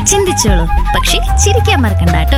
ചിന്തിച്ചോളൂ പക്ഷെ ചിരിക്കാൻ മറക്കണ്ട കേട്ടോ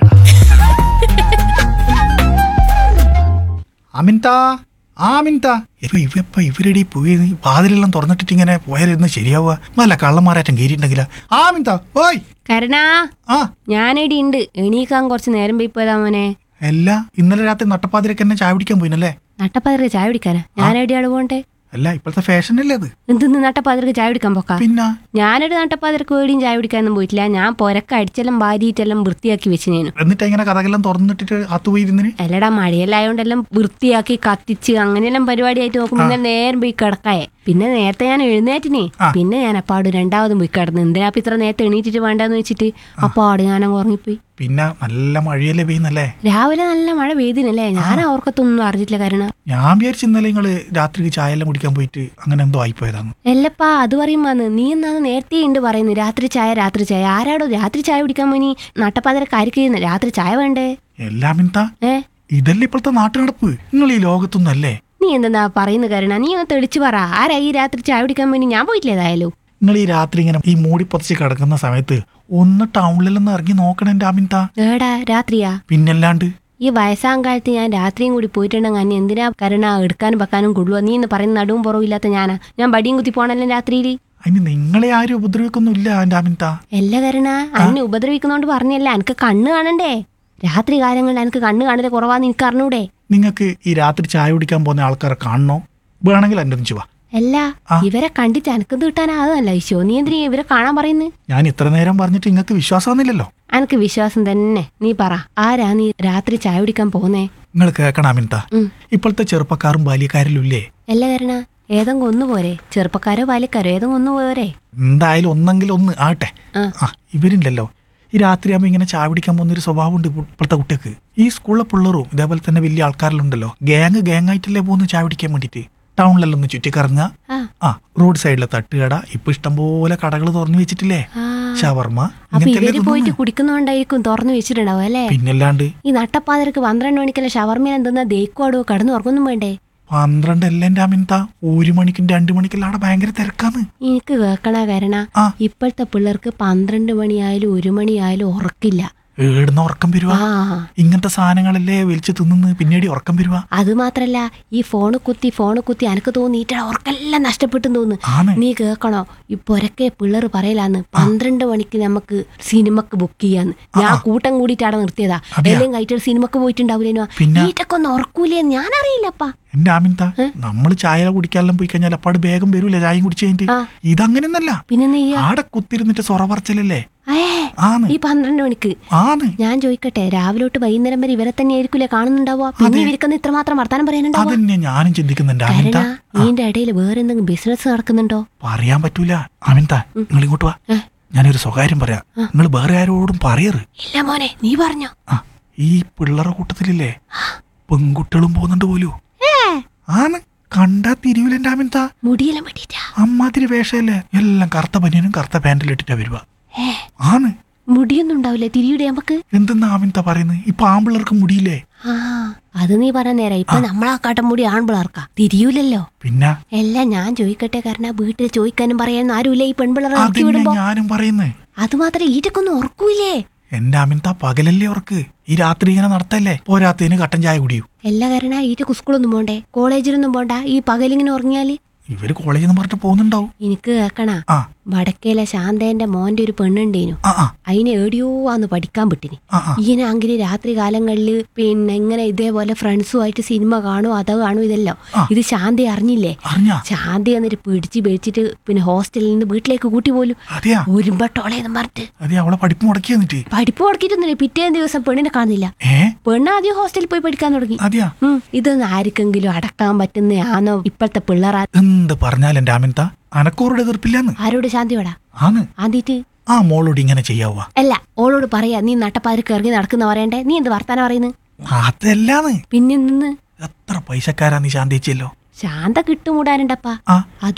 അമിൻത ആ അമിൻത ഇപ്പൊ ഇവപ്പ ഇവരുടെ പോയി വാതിലെല്ലാം തുറന്നിട്ടിട്ട് ഇങ്ങനെ പോയാലിരുന്ന് ശരിയാവുക നല്ല കള്ളന്മാരാറ്റം കയറിയിട്ടുണ്ടെങ്കില ആ അമിൻത ഓയ് കരണാ ആ ഞാനെടി ഉണ്ട് എണീക്കാൻ കുറച്ച് നേരം പോയി പോയതാ മോനെ അല്ല ഇന്നലെ രാത്രി നട്ടപ്പാതിരക്ക് എന്നെ ചായ പിടിക്കാൻ പോയിനല്ലേ നട്ടപ്പാതിരക്ക് ചായ കുടിക്കാനാ ഞാൻ എവിടെയാണ് പോകണ്ടേ അല്ല ഇപ്പോഴത്തെ ഫാഷൻ അല്ലേ അത് എന്തിന്ന് നട്ടപ്പാതിരക്ക് ചായ കുടിക്കാൻ പോക്കാ പിന്നെ ഞാനൊരു നട്ടപ്പാതിരക്ക് വേടിയും ചായ കുടിക്കാനൊന്നും പോയിട്ടില്ല ഞാൻ പൊരക്ക് അടിച്ചെല്ലാം വാരിയിട്ടെല്ലാം വൃത്തിയാക്കി വെച്ച് ഞാൻ എന്നിട്ട് ഇങ്ങനെ കഥകളെല്ലാം തുറന്നിട്ടിട്ട് അത്ത് പോയി ഇരുന്നിന് അല്ലടാ മഴയെല്ലായോണ്ടെല്ലാം വൃത്തിയാക്കി കത്തിച്ച് അങ്ങനെയെല്ലാം പരിപാടിയായിട്ട് നോക്കുമ്പോൾ ഇന്നലെ നേരം പോയി കിടക്കായേ പിന്നെ നേരത്തെ ഞാൻ എഴുന്നേറ്റിനെ ആ. പിന്നെ ഞാൻ അപ്പാട് രണ്ടാമതും പോയി കിടന്നു എന്തിനാ ഇപ്പൊ ഇത്ര നേരത്തെ എണീറ്റിട്ട് വേണ്ടെന്ന് വെച്ചിട്ട് അപ്പാട് ഞാൻ അങ്ങ് ഉറങ്ങിപ്പോയി പിന്നെ നല്ല മഴയല്ലേ പെയ്യുന്നല്ലേ രാവിലെ നല്ല മഴ പെയ്തിനല്ലേ ഞാൻ ഓർക്കത്തൊന്നും അറിഞ്ഞിട്ടില്ല കാരണം ഞാൻ വിചാരിച്ചു ഇന്നലെ നിങ്ങള് രാത്രിക്ക് ചായ എല്ലാം കുടിക്കാൻ പോയിട്ട് അങ്ങനെ എന്തോ ആയിപ്പോയതാന്ന് എല്ലപ്പാ അത് പറയുമ്പോന്ന് നീ എന്നാണ് നേരത്തെ ഉണ്ട് പറയുന്നു രാത്രി ചായ രാത്രി ചായ ആരാടോ രാത്രി ചായ കുടിക്കാൻ പോയി നട്ടപ്പാതിര കരിക്കുന്ന രാത്രി ചായ വേണ്ടേ എല്ലാം മിൻത ഏ ഇതല്ലേ ഇപ്പോഴത്തെ നാട്ടു നടപ്പ് നിങ്ങൾ ഈ ലോകത്തൊന്നും അല്ലേ നീ എന്താ പറയുന്ന കരുണ നീ ഒന്ന് തെളിച്ചു പറ ആരാ ഈ രാത്രി ചായ കുടിക്കാൻ വേണ്ടി ഞാൻ പോയിട്ടില്ല ഏതായാലും നിങ്ങൾ ഈ രാത്രി ഇങ്ങനെ ഈ മൂടി പൊതച്ച് കിടക്കുന്ന സമയത്ത് ഒന്ന് ടൗണിലൊന്ന് ഇറങ്ങി നോക്കണം എന്റെ അമിൻത ഏടാ രാത്രിയാ പിന്നല്ലാണ്ട് ഈ വയസ്സാം കാലത്ത് ഞാൻ രാത്രിയും കൂടി പോയിട്ടുണ്ടെങ്കിൽ അന്നെ എന്തിനാ കരുണ എടുക്കാനും വെക്കാനും കൊള്ളുക നീ എന്ന് പറയുന്ന നടുവും പുറവും ഇല്ലാത്ത ഞാനാ ഞാൻ ബടിയും കുത്തി പോണല്ലോ രാത്രിയിൽ അതിന് നിങ്ങളെ ആരും ഉപദ്രവിക്കൊന്നുമില്ല എന്റെ അമിൻത എല്ലാ കരുണ അന്നെ ഉപദ്രവിക്കുന്നോണ്ട് പറഞ്ഞല്ല എനിക്ക് കണ്ണ് കാണണ്ടേ രാത്രി കാലങ്ങളിൽ എനിക്ക് കണ്ണ് കാണല് കുറവാന്ന് എനിക്ക് അറിഞ്ഞൂടെ നിങ്ങൾക്ക് ഈ രാത്രി ചായ കുടിക്കാൻ പോകുന്ന ആൾക്കാരെ കാണണോ വേണമെങ്കിൽ എൻ്റെ ഒന്നിച്ച് വാ അല്ല ആ. ഇവരെ കണ്ടിട്ട് എനക്കെന്ത് കിട്ടാനാകുന്നല്ല ഈശോ നീ എന്തിനാ ഇവരെ കാണാൻ പറയുന്നു ഞാൻ ഇത്ര നേരം പറഞ്ഞിട്ട് നിങ്ങൾക്ക് വിശ്വാസമൊന്നുമില്ലല്ലോ എനക്ക് വിശ്വാസം തന്നെ നീ പറ ആരാ നീ രാത്രി ചായ കുടിക്കാൻ പോന്നേ നിങ്ങൾ കേൾക്കണം അമിൻത ഉം. ഇപ്പോഴത്തെ ചെറുപ്പക്കാരും ബാല്യക്കാരിലും ഇല്ലേ എല്ലാ കരണ ഏതെങ്കിലും ഒന്ന് പോരെ ചെറുപ്പക്കാരോ ബാല്യക്കാരോ ഏതെങ്കിലും ഒന്ന് പോരെ എന്തായാലും ഒന്നെങ്കിലും ഒന്ന് ആട്ടെ ആ. ആ ഇവരില്ലല്ലോ ഈ രാത്രിയാകുമ്പോൾ ഇങ്ങനെ ചായ പിടിക്കാൻ പോകുന്ന ഒരു സ്വഭാവമുണ്ട് ഇപ്പോ- ഇപ്പോഴത്തെ കുട്ടികൾക്ക് ഈ സ്കൂളിലെ പിള്ളേരും ഇതേപോലെ തന്നെ വലിയ ആൾക്കാരിലുണ്ടല്ലോ ഗ്യാങ് ഗ്യാങ് ആയിട്ടല്ലേ പോകുന്നു ചായ പിടിക്കാൻ വേണ്ടിയിട്ട് ടൗണിലെല്ലാം ഒന്ന് ചുറ്റിക്കറങ്ങുക ആ ആ റോഡ് സൈഡിലെ തട്ടുകട ഇപ്പൊ ഇഷ്ടംപോലെ കടകൾ തുറന്നു വെച്ചിട്ടില്ലേ ആ. ഷവർമ്മ അപ്പൊ ഇങ്ങനത്തെ ഇവര് പോയിട്ട് കുടിക്കുന്നോണ്ടായിരിക്കും തുറന്നു വെച്ചിട്ടുണ്ടാവും അല്ലേ പിന്നല്ലാണ്ട് ഈ നട്ടപ്പാതിരക്ക് പന്ത്രണ്ട് മണിക്കല്ല ഷവർമീൻ എന്തെന്നാ ദേക്കുവാടോ കടന്നു ഉറങ്ങൊന്നും വേണ്ടേ പന്ത്രണ്ട് അല്ല എന്റെ അമിൻത ഒരു മണിക്കും രണ്ടു മണിക്കെല്ലാം അവിടെ ഭയങ്കര തിരക്കാന്ന് എനിക്ക് കേൾക്കണ കരണ ആ. ഇപ്പോഴത്തെ പിള്ളേർക്ക് പന്ത്രണ്ട് മണിയായാലും ഒരു മണിയായാലും ഉറക്കില്ല ഏടുന്ന ഉറക്കം വരുവാ ആ ഇങ്ങനത്തെ സാധനങ്ങളല്ലേ വലിച്ചു തിന്നുന്ന് പിന്നീട് ഉറക്കം വരുവാ അത് മാത്രല്ല ഈ ഫോണ് കുത്തി ഫോണ് കുത്തി എനക്ക് തോന്നിയിട്ട് ഉറക്കെല്ലാം നഷ്ടപ്പെട്ടു തോന്നുന്നു ആണ് നീ കേൾക്കണോ ഈ പൊരക്കെ പിള്ളേർ പറയലാന്ന് പന്ത്രണ്ട് മണിക്ക് നമുക്ക് സിനിമക്ക് ബുക്ക് ചെയ്യാന്ന് ഞാൻ കൂട്ടം കൂടിയിട്ട് അവിടെ നിർത്തിയതാ അതെയാ? എല്ലാം കഴിച്ചിട്ട് സിനിമക്ക് പോയിട്ടുണ്ടാവില്ലേനോ പിന്നെ? ഈറ്റൊക്കെ ഒന്ന് ഉറക്കൂലേ ഞാൻ അറിയില്ലപ്പാ എന്റെ ആമിൻത നമ്മൾ ചായ കുടിക്കാനെല്ലാം പോയി കഴിഞ്ഞാൽ അപ്പാട് വേഗം വരൂലേ ചായയും കുടിച്ചു കഴിഞ്ഞിട്ട് ആ. ഇതങ്ങനെയൊന്നല്ല പിന്നെ നീ ആടെ കുത്തിരുന്നിട്ട് സൊറ പറച്ചലല്ലേ ഏ ആന്ന് ഈ പന്ത്രണ്ട് മണിക്ക് ആന്ന് ഞാൻ ചോദിക്കട്ടെ രാവിലെ തൊട്ട് വൈകുന്നേരം വരെ ഇവരെ തന്നെ ആയിരിക്കൂലേ കാണുന്നുണ്ടാവുക പിന്നെ ഇവർക്കെന്ന് ഇത്രമാത്രം വർത്താനം പറയാനുണ്ടാവുക അതന്നെ ഞാനും ചിന്തിക്കുന്നുണ്ട് അമിൻത കരണ നീന്റെ ഇടയിൽ വേറെ എന്തെങ്കിലും ബിസിനസ് നടക്കുന്നുണ്ടോ പറയാൻ പറ്റൂല അമിൻത നിങ്ങൾ ഇങ്ങോട്ട് വാ ഏ? ഞാനൊരു സ്വകാര്യം പറയാം നിങ്ങൾ വേറെ ആരോടും പറയറ് ഇല്ല മോനെ നീ പറഞ്ഞോ ആ ഈ പിള്ളേരുടെ കൂട്ടത്തിലില്ലേ പെൺകുട്ടികളും പോകുന്നുണ്ട് പോലൂ ആണ് കണ്ടാ തിരിയൂല എന്റെ അമിൻത മുടിയെല്ലാം വേണ്ടിട്ടാ അമ്മാതിരി വേഷമല്ലേ എല്ലാം കറുത്ത പനിയനും കറുത്ത പാൻറ്റിലും ഇട്ടിട്ടാ വരുക ഏ ആണ് മുടിയൊന്നും ഉണ്ടാവില്ലേ തിരിയുടെ നമുക്ക് എന്തെന്നാ അമിൻത പറയുന്നത് ഇപ്പൊ ആമ്പിള്ളേർക്ക് മുടിയില്ലേ ആ അത് നീ പറഞ്ഞ നേരം ഇപ്പൊ നമ്മളാ കാട്ടം മുടി ആൺപിള്ളേർക്കാ തിരിയൂലല്ലോ പിന്നെ എല്ലാം ഞാൻ ചോദിക്കട്ടെ കാരണം വീട്ടിൽ ചോദിക്കാനും പറയാനും ആരുമില്ല ഈ പെൺപിള്ളേരെ ഇറക്കി അതന്നെ വിടുമ്പോ ഞാനും പറയുന്നേ അത് മാത്രം ഈറ്റക്കൊന്നും ഉറക്കൂലേ എന്റെ അമിൻത പകലല്ലേ ഉറക്ക് ഈ രാത്രി ഇങ്ങനെ നടത്തല്ലേ പോരാത്തതിന് കട്ടൻ ചായ കുടിയൂ എല്ലാ കാരണം ഈറ്റ സ്കൂളൊന്നും പോണ്ടേ കോളേജിലൊന്നും പോണ്ട ഈ പകലിങ്ങനെ ഉറങ്ങിയാല് ഇവര് കോളേജിൽ നിന്ന് പറഞ്ഞിട്ട് പോകുന്നുണ്ടാവും എനിക്ക് കേക്കണ ആ വടക്കേലെ ശാന്തേന്റെ മോന്റെ ഒരു പെണ്ണുണ്ടേനു ആ ആ അതിനെ എവിടെയോ ആന്ന് പഠിക്കാൻ വിട്ടിനി ആ ആ ഈനാങ്കിൽ രാത്രി കാലങ്ങളില് പിന്നെ ഇങ്ങനെ ഇതേപോലെ ഫ്രണ്ട്സുമായിട്ട് സിനിമ കാണും അതോ കാണും ഇതല്ലോ ആ. ഇത് ശാന്തി അറിഞ്ഞില്ലേ അറിഞ്ഞാ ശാന്തി എന്നിട്ട് പിടിച്ച് പിടിച്ചിട്ട് പിന്നെ ഹോസ്റ്റലിൽ നിന്ന് വീട്ടിലേക്ക് കൂട്ടി പോലും അതെയാ ഒരുമ്പട്ടോളേന്ന് പറഞ്ഞിട്ട് അതെ അവളെ പഠിപ്പ് മുടക്കി എന്നിട്ട് പഠിപ്പ് കൊടുക്കിട്ടൊന്നുമില്ല പിറ്റേ ദിവസം പെണ്ണിനെ കാണുന്നില്ല ഏ പെണ്ണ് ആദ്യം ഹോസ്റ്റലിൽ പോയി പഠിക്കാൻ തുടങ്ങി അതെയാ ഉം, ഇതൊന്നും ആർക്കെങ്കിലും അടക്കാൻ പറ്റുന്നയാണോ ഇപ്പോഴത്തെ പിള്ളേർ എന്ത് പറഞ്ഞാൽ എന്റെ അമിൻത അനക്കോറുടെ എതിർപ്പില്ലാന്ന് ആരോട് ശാന്തിയോടാ ആന്ന് ആദ്യട്ട് ആ മോളോട് ഇങ്ങനെ ചെയ്യാവുക അല്ല ഓളോട് പറയാ നീ നട്ടപ്പാതിരക്ക് ഇറങ്ങി നടക്കുന്ന പറയണ്ടേ നീ എന്ത് വർത്താനം പറയുന്നത് അതല്ലാന്ന് പിന്നെ നിന്ന് എത്ര പൈസക്കാരാ നീ ശാന്തിച്ചല്ലോ ശാന്ത കിട്ടുമൂടാനുണ്ടപ്പാ ആ അത്